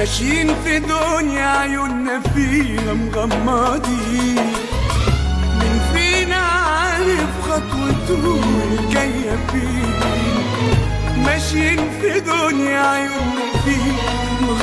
ماشيين في دنيا عيوننا فيها مغمضين مين فينا عارف خطوته الجاية فين ماشيين في دنيا عيوننا فيها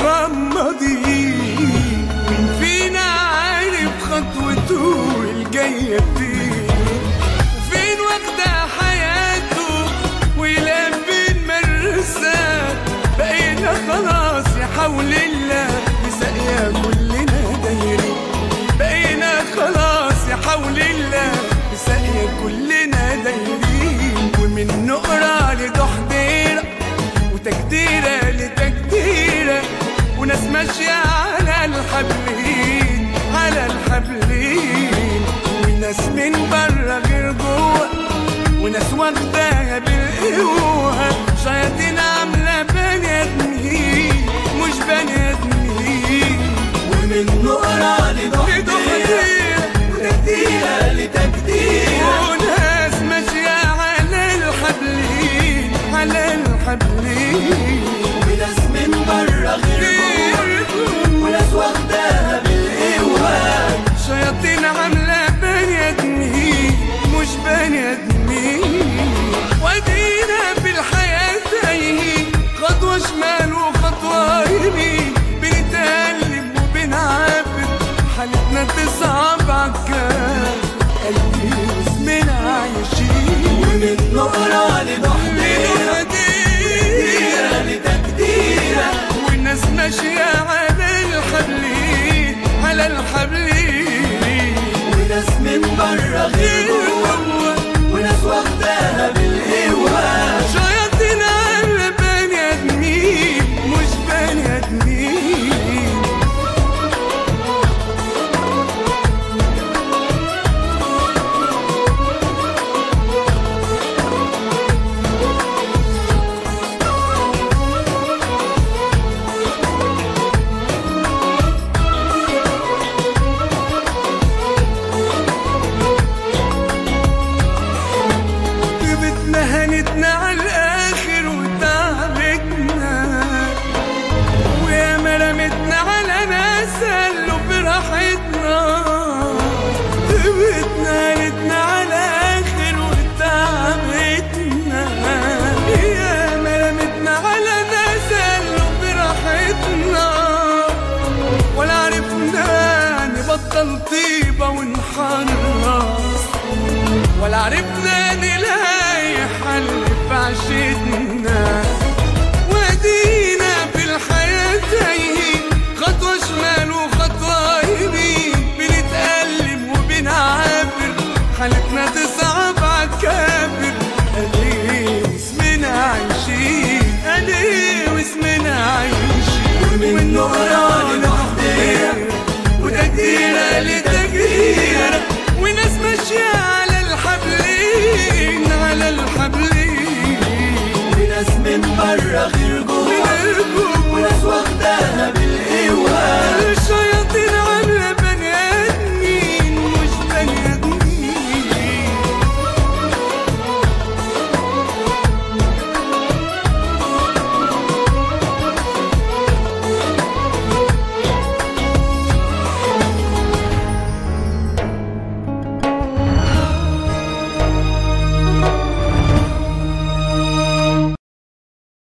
مغمضين مين فينا عارف خطوته الجاية فين وفين واخدة حياته ويلبي المرسى بقينا خلاص يا حول الله مساقيا كلنا دايرين بقينا خلاص يا حول الله مساقيا كلنا دايرين ومن نقرة لتحضيرة وتكديرة لتكديرة وناس ماشية على الحبلين على الحبلين وناس من بره غير جوه وناس واخداها بالقوة شياطين عاملة بني آدمين مش بني آدمين ومن نقرة لتحضيرة لتحضيرة وتكديرة لتكديرة وناس ماشية على الحبلين على الحبلين وناس من بره غير جوه وناس واخداها بالقوة شياطين عاملة بني آدمين مش بني آدمين ودينا في الحياة تايهين خطوة شمال وخطوة يمين بنتقلب وبنعافر حالتنا تصعب عالكام قلبي اسمنا عايشين ومن نقرة لتحضيرة تقدير تكديرة لتكديرة والناس ماشية على الحبلين على الحبلين وناس من بره غير جوه وناس واخداها بالقوة شياطين على بني ادمين مش بني ادمين جبتنا هنتنا على الاخر وتعبتنا ويا ما رمتنا على ناس قالوا براحتنا جبتنا هنتنا على الاخر وتعبتنا يا ما رمتنا على ناس قالوا براحتنا ولا عرفنا نبطل طيبة ونحرص ولا عرفنا نلاقي حل في عشتنا ودينا في الحياة تايهين خطوة شمال وخطوة يمين بنتقلب وبنعافر حالتنا تصعب عالكافر أدي واسمنا عايشين أدي واسمنا عايشين ومن نقرة لتحضيرة وتكديرة لتكديرة وناس ماشية على الحبلين على الحبلين وناس من بره